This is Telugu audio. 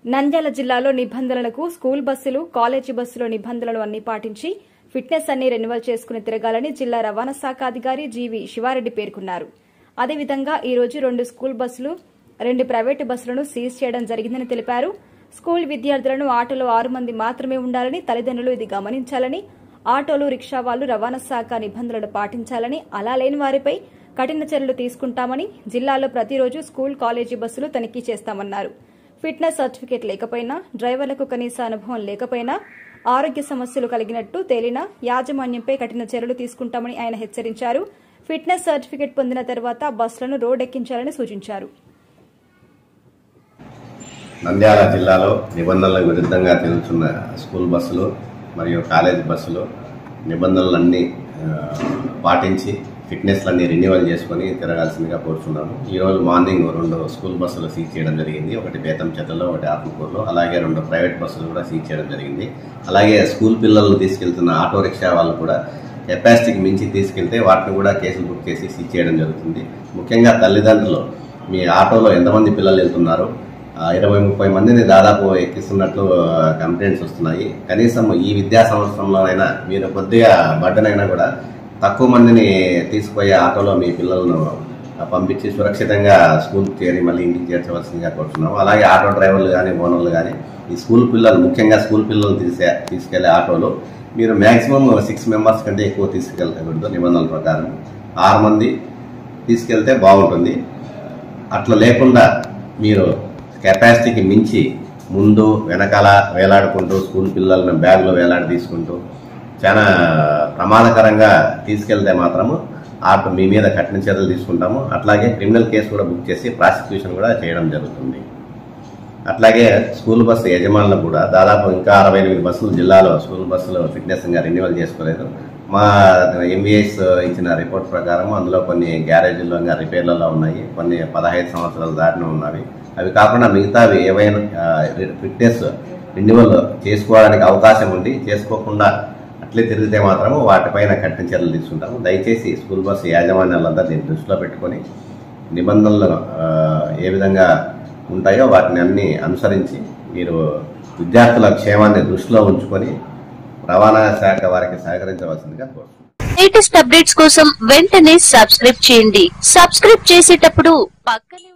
నంద్యాల జిల్లాలో నిబంధనలకు స్కూల్ బస్సులు కాలేజీ బస్సుల నిబంధనలు అన్ని పాటించి ఫిట్నెస్ అన్ని రెన్యువల్ చేసుకుని తిరగాలని జిల్లా రవాణా శాఖ అధికారి జీవి శివారెడ్డి పేర్కొన్నారు అదేవిధంగా ఈ రోజు రెండు స్కూల్ బస్సులు రెండు ప్రైవేటు బస్సులను సీజ్ చేయడం జరిగిందని తెలిపారు స్కూల్ విద్యార్థులను ఆటోలో ఆరు మంది మాత్రమే ఉండాలని తల్లిదండ్రులు ఇది గమనించాలని ఆటోలు రిక్షా వాళ్లు రవాణా శాఖ నిబంధనలు పాటించాలని అలా లేని వారిపై కఠిన చర్యలు తీసుకుంటామని జిల్లాలో ప్రతిరోజు స్కూల్ కాలేజీ బస్సులు తనిఖీ చేస్తామన్నారు ఫిట్నెస్ సర్టిఫికేట్ లేకపోయినా డ్రైవర్లకు కనీస అనుభవం లేకపోయినా ఆరోగ్య సమస్యలు కలిగినట్టు తేలినా యాజమాన్యంపై కఠిన చర్యలు తీసుకుంటామని ఆయన హెచ్చరించారు ఫిట్నెస్ సర్టిఫికేట్ పొందిన తర్వాత బస్సులను రోడ్డెక్కించాలని సూచించారు నంద్యాల జిల్లాలో నిబంధనలకు విరుద్ధంగా తిరుగుతున్న స్కూల్ బస్సులు మరియు కాలేజ్ బస్సులు నిబంధనలన్నీ ఆ, పాటించి ఫిట్నెస్లన్నీ రెన్యువల్ చేసుకొని తిరగాల్సిందిగా కోరుతున్నాను ఈరోజు మార్నింగ్ రెండు స్కూల్ బస్సులు సీజ్ చేయడం జరిగింది ఒకటి బేతంచెట్టలో ఒకటి ఆత్మకూరులో అలాగే రెండు ప్రైవేట్ బస్సులు కూడా సీజ్ చేయడం జరిగింది అలాగే స్కూల్ పిల్లలను తీసుకెళ్తున్న ఆటో రిక్షా వాళ్ళు కూడా కెపాసిటీకి మించి తీసుకెళ్తే వాటిని కూడా కేసులు బుక్ చేసి సీజ్ చేయడం జరుగుతుంది ముఖ్యంగా తల్లిదండ్రులు మీ ఆటోలో ఎంతమంది పిల్లలు వెళ్తున్నారు ఆ, ఇరవై ముప్పై మందిని దాదాపు ఎక్కిస్తున్నట్లు కంప్లైంట్స్ వస్తున్నాయి కనీసం ఈ విద్యా సంవత్సరంలోనైనా మీరు కొద్దిగా బర్డెన్ అయినా కూడా తక్కువ మందిని తీసుకుపోయే ఆటోలో మీ పిల్లలను పంపించి సురక్షితంగా స్కూల్ చేరి మళ్ళీ ఇంటికి చేర్చవలసిందిగా కోరుతున్నాము అలాగే ఆటో డ్రైవర్లు కానీ ఓనర్లు కానీ ఈ స్కూల్ పిల్లలు ముఖ్యంగా స్కూల్ పిల్లలు తీసే తీసుకెళ్లే ఆటోలో మీరు మాక్సిమం సిక్స్ మెంబర్స్ కంటే ఎక్కువ తీసుకెళ్ళకూడదు నిబంధనల ప్రకారం ఆరు మంది తీసుకెళ్తే బాగుంటుంది అట్లా లేకుండా మీరు కెపాసిటీకి మించి ముందు వెనకాల వేలాడుకుంటూ స్కూల్ పిల్లలను బ్యాగ్లో వేలాడి తీసుకుంటూ చాలా ప్రమాదకరంగా తీసుకెళ్తే మాత్రము ఆటో మీ మీద కఠిన చర్యలు తీసుకుంటాము అట్లాగే క్రిమినల్ కేసు కూడా బుక్ చేసి ప్రాసిక్యూషన్ కూడా చేయడం జరుగుతుంది అట్లాగే స్కూల్ బస్సు యజమానులు కూడా దాదాపు ఇంకా అరవై ఎనిమిది బస్సులు జిల్లాలో స్కూల్ బస్సులు ఫిట్నెస్ ఇంకా రెన్యువల్ చేసుకోలేదు మా ఎంబీఎస్ ఇచ్చిన రిపోర్ట్ ప్రకారం అందులో కొన్ని గ్యారేజీల్లో ఇంకా రిపేర్లలో ఉన్నాయి కొన్ని పదహైదు సంవత్సరాలు దాటిన ఉన్నవి అవి కాకుండా మిగతావి ఏవైనా ఆ, ఫిట్నెస్ రెన్యువల్ చేసుకోవడానికి అవకాశం ఉంది చేసుకోకుండా అట్లే తిరిగితే మాత్రము వాటిపైన కఠిన చర్యలు తీసుకుంటాము దయచేసి స్కూల్ బస్సు యాజమాన్యాలంతా దీన్ని దృష్టిలో పెట్టుకొని నిబంధనలు ఆ, ఏ విధంగా ఉంటాయో వాటిని అన్ని అనుసరించి మీరు విద్యార్థుల క్షేమాన్ని దృష్టిలో ఉంచుకొని రవాణా శాఖ వారికి సహకరించవలసిందిగా కోరుతున్నాను లేటెస్ట్ అప్డేట్స్ కోసం వెంటనే సబ్స్క్రైబ్ చేయండి సబ్స్క్రైబ్ చేసేటప్పుడు పక్కనే